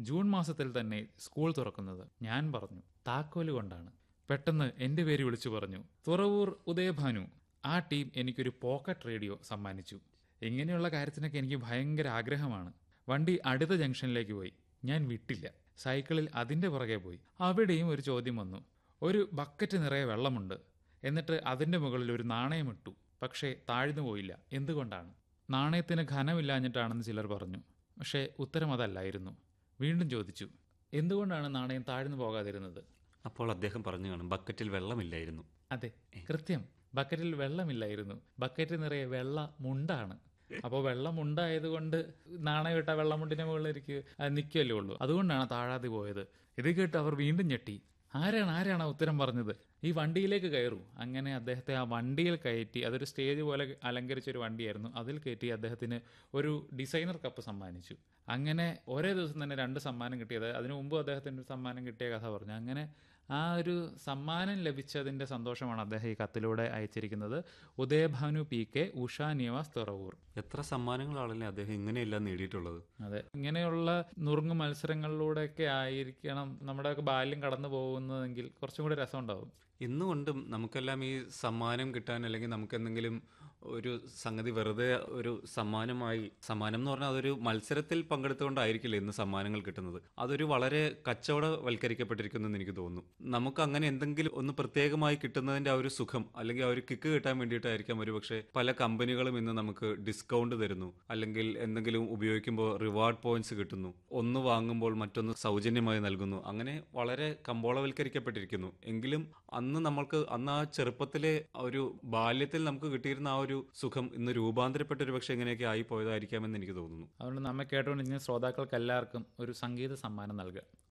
June മാസത്തിൽ തന്നെ school തുറക്കുന്നത് ഞാൻ പറഞ്ഞു താക്കോല് കൊണ്ടാണ് പെട്ടെന്ന് എന്റെ പേര് വിളിച്ചു പറഞ്ഞു തുറവൂർ ഉദയഭാനു ആ ടീം എനിക്കൊരു പോക്കറ്റ് റേഡിയോ സമ്മാനിച്ചു ഇങ്ങനെയുള്ള കാര്യത്തിനൊക്കെ എനിക്ക് ഭയങ്കര ആഗ്രഹമാണ് വണ്ടി അടുത്ത ജംഗ്ഷനിലേക്ക് പോയി ഞാൻ വിട്ടില്ല സൈക്കിളിൽ അതിന്റെ പുറകെ പോയി അവിടെയും ഒരു ചോദ്യം വന്നു ഒരു ബക്കറ്റ് നിറയെ വെള്ളമുണ്ട് എന്നിട്ട് അതിന്റെ മുകളിൽ ഒരു നാണയം ഇട്ടു പക്ഷേ താഴ്ന്നു പോയില്ല എന്തുകൊണ്ടാണ് നാണയത്തിന് ഘനമില്ലാഞ്ഞിട്ടാണെന്ന് ചിലർ പറഞ്ഞു പക്ഷേ ഉത്തരം അതല്ലായിരുന്നു വീണ്ടും ചോദിച്ചു എന്തുകൊണ്ടാണ് നാണയം താഴ്ന്നു പോകാതിരുന്നത് അപ്പോൾ അദ്ദേഹം പറഞ്ഞു കാണും ബക്കറ്റിൽ വെള്ളമില്ലായിരുന്നു അതെ കൃത്യം ബക്കറ്റിൽ വെള്ളമില്ലായിരുന്നു ബക്കറ്റ് നിറയെ വെള്ള മുണ്ടാണ് അപ്പോൾ വെള്ളം ഉണ്ടായതുകൊണ്ട് നാണയം ഇട്ട വെള്ളമുണ്ടിന്റെ മുകളിലേക്ക് നിൽക്കുമല്ലേ ഉള്ളൂ അതുകൊണ്ടാണ് താഴാതെ പോയത് ഇത് കേട്ട് അവർ വീണ്ടും ഞെട്ടി ആരാണ് ആരാണ് ആ ഉത്തരം പറഞ്ഞത് ഈ വണ്ടിയിലേക്ക് കയറൂ അങ്ങനെ അദ്ദേഹത്തെ ആ വണ്ടിയിൽ കയറ്റി അതൊരു സ്റ്റേജ് പോലെ അലങ്കരിച്ച ഒരു വണ്ടിയായിരുന്നു അതിൽ കയറ്റി അദ്ദേഹത്തിന് ഒരു ഡിസൈനർ കപ്പ് സമ്മാനിച്ചു അങ്ങനെ ഒരേ ദിവസം തന്നെ രണ്ട് സമ്മാനം കിട്ടിയത് അതിനു മുമ്പ് അദ്ദേഹത്തിന് ഒരു സമ്മാനം കിട്ടിയ കഥ പറഞ്ഞു അങ്ങനെ ആ ഒരു സമ്മാനം ലഭിച്ചതിന്റെ സന്തോഷമാണ് അദ്ദേഹം ഈ കത്തിലൂടെ അയച്ചിരിക്കുന്നത് ഉദയഭാനു പി കെ ഉഷ നിവാസ് തുറവൂർ എത്ര സമ്മാനങ്ങളാണല്ലേ അദ്ദേഹം ഇങ്ങനെയെല്ലാം നേടിയിട്ടുള്ളത് അതെ ഇങ്ങനെയുള്ള നുറുങ്ങ് മത്സരങ്ങളിലൂടെയൊക്കെ ആയിരിക്കണം നമ്മുടെ ബാല്യം കടന്നു പോകുന്നതെങ്കിൽ കുറച്ചും കൂടി രസമുണ്ടാവും ഇന്നുകൊണ്ടും നമുക്കെല്ലാം ഈ സമ്മാനം കിട്ടാൻ അല്ലെങ്കിൽ നമുക്ക് എന്തെങ്കിലും ഒരു സംഗതി വെറുതെ ഒരു സമ്മാനമായി സമ്മാനം എന്ന് പറഞ്ഞാൽ അതൊരു മത്സരത്തിൽ പങ്കെടുത്തുകൊണ്ടായിരിക്കില്ല ഇന്ന് സമ്മാനങ്ങൾ കിട്ടുന്നത് അതൊരു വളരെ കച്ചവടവൽക്കരിക്കപ്പെട്ടിരിക്കുന്നു എന്ന് എനിക്ക് തോന്നുന്നു നമുക്ക് അങ്ങനെ എന്തെങ്കിലും ഒന്ന് പ്രത്യേകമായി കിട്ടുന്നതിന്റെ ആ ഒരു സുഖം അല്ലെങ്കിൽ ആ ഒരു കിക്ക് കിട്ടാൻ വേണ്ടിയിട്ടായിരിക്കാം ഒരുപക്ഷെ പല കമ്പനികളും ഇന്ന് നമുക്ക് ഡിസ്കൗണ്ട് തരുന്നു അല്ലെങ്കിൽ എന്തെങ്കിലും ഉപയോഗിക്കുമ്പോൾ റിവാർഡ് പോയിന്റ്സ് കിട്ടുന്നു ഒന്ന് വാങ്ങുമ്പോൾ മറ്റൊന്ന് സൗജന്യമായി നൽകുന്നു അങ്ങനെ വളരെ കമ്പോളവൽക്കരിക്കപ്പെട്ടിരിക്കുന്നു എങ്കിലും അന്ന് നമ്മൾക്ക് അന്ന് ആ ചെറുപ്പത്തിലെ ആ ഒരു ബാല്യത്തിൽ നമുക്ക് കിട്ടിയിരുന്ന ആ ഒരു സുഖം ഇന്ന് രൂപാന്തരപ്പെട്ട ഒരു പക്ഷെ എങ്ങനെയൊക്കെ ആയി പോയതായിരിക്കാമെന്ന് എനിക്ക് തോന്നുന്നു അതുകൊണ്ട് നമ്മെ കേട്ടുകൊണ്ടിരിക്കുന്ന ശ്രോതാക്കൾക്ക് എല്ലാവർക്കും ഒരു സംഗീത സമ്മാനം നൽകുക